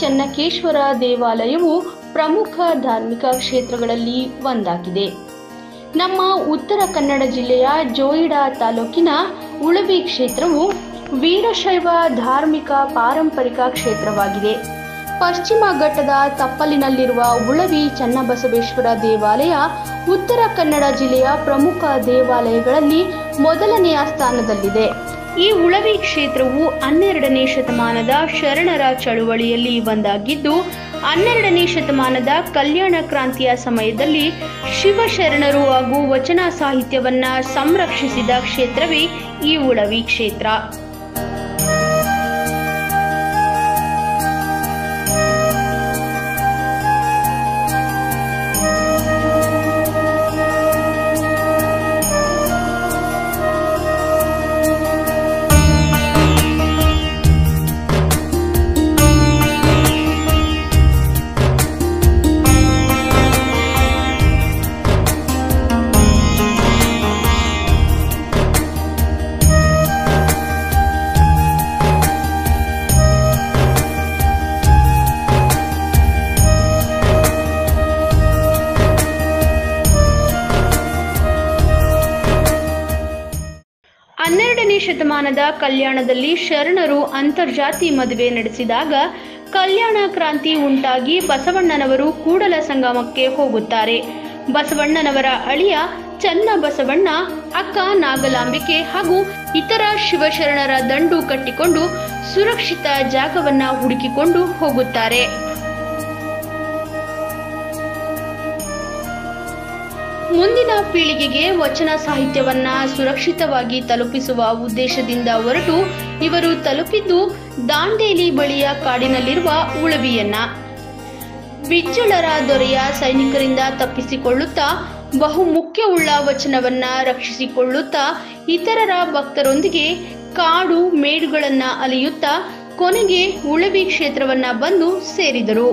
ಚೆನ್ನಕೇಶ್ವರ ದೇವಾಲಯವು ಪ್ರಮುಖ ಧಾರ್ಮಿಕ ಕ್ಷೇತ್ರಗಳಲ್ಲಿ ಒಂದಾಗಿದೆ ನಮ್ಮ ಉತ್ತರ ಕನ್ನಡ ಜಿಲ್ಲೆಯ ಜೋಯಿಡಾ ತಾಲೂಕಿನ ಉಳವಿ ಕ್ಷೇತ್ರವು ವೀರಶೈವ ಧಾರ್ಮಿಕ ಪಾರಂಪರಿಕ ಕ್ಷೇತ್ರವಾಗಿದೆ ಪಶ್ಚಿಮ ಘಟ್ಟದ ತಪ್ಪಲಿನಲ್ಲಿರುವ ಉಳವಿ ಚನ್ನಬಸವೇಶ್ವರ ದೇವಾಲಯ ಉತ್ತರ ಕನ್ನಡ ಜಿಲ್ಲೆಯ ಪ್ರಮುಖ ದೇವಾಲಯಗಳಲ್ಲಿ ಮೊದಲನೆಯ ಸ್ಥಾನದಲ್ಲಿದೆ ಈ ಉಳವಿ ಕ್ಷೇತ್ರವು ಹನ್ನೆರಡನೇ ಶತಮಾನದ ಶರಣರ ಚಳುವಳಿಯಲ್ಲಿ ಒಂದಾಗಿದ್ದು ಹನ್ನೆರಡನೇ ಶತಮಾನದ ಕಲ್ಯಾಣ ಕ್ರಾಂತಿಯ ಸಮಯದಲ್ಲಿ ಶಿವಶರಣರು ಹಾಗೂ ವಚನ ಸಾಹಿತ್ಯವನ್ನ ಸಂರಕ್ಷಿಸಿದ ಕ್ಷೇತ್ರವೇ ಈ ಉಳವಿ ಕ್ಷೇತ್ರ ಹನ್ನೆರಡನೇ ಶತಮಾನದ ಕಲ್ಯಾಣದಲ್ಲಿ ಶರಣರು ಅಂತರ್ಜಾತಿ ಮದುವೆ ನಡೆಸಿದಾಗ ಕಲ್ಯಾಣ ಕ್ರಾಂತಿ ಉಂಟಾಗಿ ಬಸವಣ್ಣನವರು ಕೂಡಲ ಸಂಗಮಕ್ಕೆ ಹೋಗುತ್ತಾರೆ ಬಸವಣ್ಣನವರ ಅಳಿಯ ಚನ್ನ ಬಸವಣ್ಣ ಅಕ್ಕ ನಾಗಲಾಂಬಿಕೆ ಹಾಗೂ ಇತರ ಶಿವಶರಣರ ದಂಡು ಕಟ್ಟಿಕೊಂಡು ಸುರಕ್ಷಿತ ಜಾಗವನ್ನ ಹುಡುಕಿಕೊಂಡು ಹೋಗುತ್ತಾರೆ ಮುಂದಿನ ಪೀಳಿಗೆಗೆ ವಚನ ಸಾಹಿತ್ಯವನ್ನ ಸುರಕ್ಷಿತವಾಗಿ ತಲುಪಿಸುವ ಉದ್ದೇಶದಿಂದ ಹೊರಟು ಇವರು ತಲುಪಿದ್ದು ದಾಂಡೇಲಿ ಬಳಿಯ ಕಾಡಿನಲ್ಲಿರುವ ಉಳವಿಯನ್ನ ಬಿಜ್ಜಳರ ದೊರೆಯ ಸೈನಿಕರಿಂದ ತಪ್ಪಿಸಿಕೊಳ್ಳುತ್ತಾ ಬಹು ಮುಖ್ಯವುಳ್ಳ ವಚನವನ್ನ ರಕ್ಷಿಸಿಕೊಳ್ಳುತ್ತಾ ಇತರರ ಭಕ್ತರೊಂದಿಗೆ ಕಾಡು ಮೇಡುಗಳನ್ನ ಅಲಿಯುತ್ತಾ ಕೊನೆಗೆ ಉಳವಿ ಕ್ಷೇತ್ರವನ್ನ ಬಂದು ಸೇರಿದರು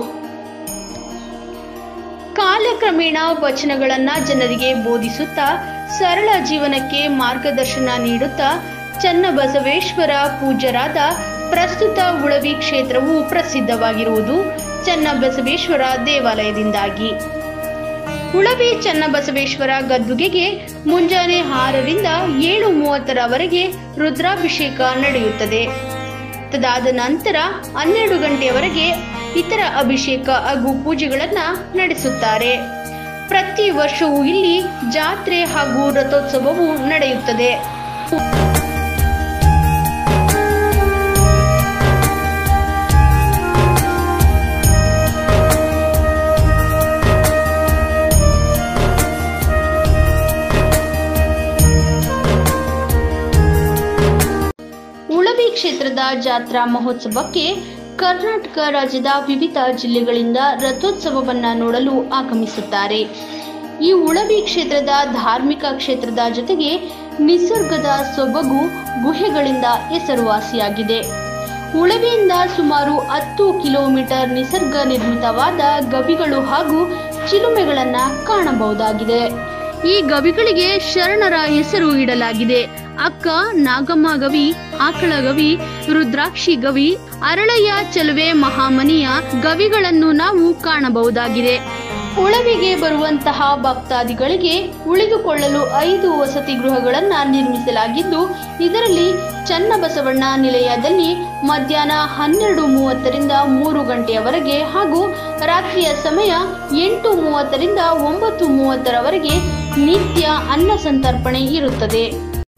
ಕಾಲಕ್ರಮೇಣ ವಚನಗಳನ್ನ ಜನರಿಗೆ ಬೋಧಿಸುತ್ತಾ ಸರಳ ಜೀವನಕ್ಕೆ ಮಾರ್ಗದರ್ಶನ ನೀಡುತ್ತಾ ಚನ್ನಬಸವೇಶ್ವರ ಪೂಜ್ಯರಾದ ಪ್ರಸ್ತುತ ಉಳವಿ ಕ್ಷೇತ್ರವು ಪ್ರಸಿದ್ಧವಾಗಿರುವುದು ಚನ್ನಬಸವೇಶ್ವರ ದೇವಾಲಯದಿಂದಾಗಿ ಉಳವಿ ಚನ್ನಬಸವೇಶ್ವರ ಗದ್ದುಗೆಗೆ ಮುಂಜಾನೆ ಆರರಿಂದ ಏಳು ಮೂವತ್ತರವರೆಗೆ ರುದ್ರಾಭಿಷೇಕ ನಡೆಯುತ್ತದೆ ತದಾದ ನಂತರ ಹನ್ನೆರಡು ಗಂಟೆಯವರೆಗೆ ಇತರ ಅಭಿಷೇಕ ಹಾಗೂ ಪೂಜೆಗಳನ್ನ ನಡೆಸುತ್ತಾರೆ ಪ್ರತಿ ವರ್ಷವೂ ಇಲ್ಲಿ ಜಾತ್ರೆ ಹಾಗೂ ರಥೋತ್ಸವವು ನಡೆಯುತ್ತದೆ ಉಳವಿ ಕ್ಷೇತ್ರದ ಜಾತ್ರಾ ಮಹೋತ್ಸವಕ್ಕೆ ಕರ್ನಾಟಕ ರಾಜ್ಯದ ವಿವಿಧ ಜಿಲ್ಲೆಗಳಿಂದ ರಥೋತ್ಸವವನ್ನ ನೋಡಲು ಆಗಮಿಸುತ್ತಾರೆ ಈ ಉಳವಿ ಕ್ಷೇತ್ರದ ಧಾರ್ಮಿಕ ಕ್ಷೇತ್ರದ ಜೊತೆಗೆ ನಿಸರ್ಗದ ಸೊಬಗು ಗುಹೆಗಳಿಂದ ಹೆಸರುವಾಸಿಯಾಗಿದೆ ಉಳವಿಯಿಂದ ಸುಮಾರು ಹತ್ತು ಕಿಲೋಮೀಟರ್ ನಿಸರ್ಗ ನಿರ್ಮಿತವಾದ ಗವಿಗಳು ಹಾಗೂ ಚಿಲುಮೆಗಳನ್ನ ಕಾಣಬಹುದಾಗಿದೆ ಈ ಗವಿಗಳಿಗೆ ಶರಣರ ಹೆಸರು ಇಡಲಾಗಿದೆ ಅಕ್ಕ ನಾಗಮ್ಮ ಗವಿ ಆಕಳ ಗವಿ ರುದ್ರಾಕ್ಷಿ ಗವಿ ಅರಳಯ್ಯ ಚೆಲುವೆ ಮಹಾಮನಿಯ ಗವಿಗಳನ್ನು ನಾವು ಕಾಣಬಹುದಾಗಿದೆ ಉಳವಿಗೆ ಬರುವಂತಹ ಭಕ್ತಾದಿಗಳಿಗೆ ಉಳಿದುಕೊಳ್ಳಲು ಐದು ವಸತಿ ಗೃಹಗಳನ್ನ ನಿರ್ಮಿಸಲಾಗಿದ್ದು ಇದರಲ್ಲಿ ಚನ್ನಬಸವಣ್ಣ ನಿಲಯದಲ್ಲಿ ಮಧ್ಯಾಹ್ನ ಹನ್ನೆರಡು ಮೂವತ್ತರಿಂದ ಮೂರು ಗಂಟೆಯವರೆಗೆ ಹಾಗೂ ರಾತ್ರಿಯ ಸಮಯ ಎಂಟು ಮೂವತ್ತರಿಂದ ಒಂಬತ್ತು ಮೂವತ್ತರವರೆಗೆ ನಿತ್ಯ ಅನ್ನ ಸಂತರ್ಪಣೆ ಇರುತ್ತದೆ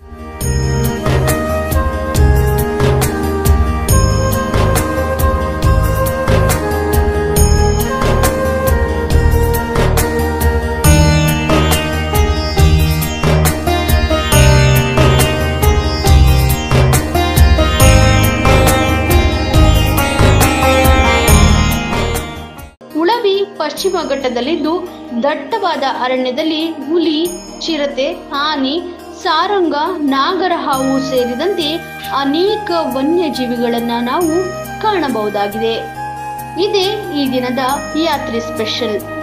ಉಳವಿ ಪಶ್ಚಿಮ ಘಟ್ಟದಲ್ಲಿದ್ದು ದಟ್ಟವಾದ ಅರಣ್ಯದಲ್ಲಿ ಹುಲಿ ಚಿರತೆ ಆನೆ ಸಾರಂಗ ನಾಗರಹಾವು ಸೇರಿದಂತೆ ಅನೇಕ ವನ್ಯಜೀವಿಗಳನ್ನ ನಾವು ಕಾಣಬಹುದಾಗಿದೆ ಇದೇ ಈ ದಿನದ ಯಾತ್ರೆ ಸ್ಪೆಷಲ್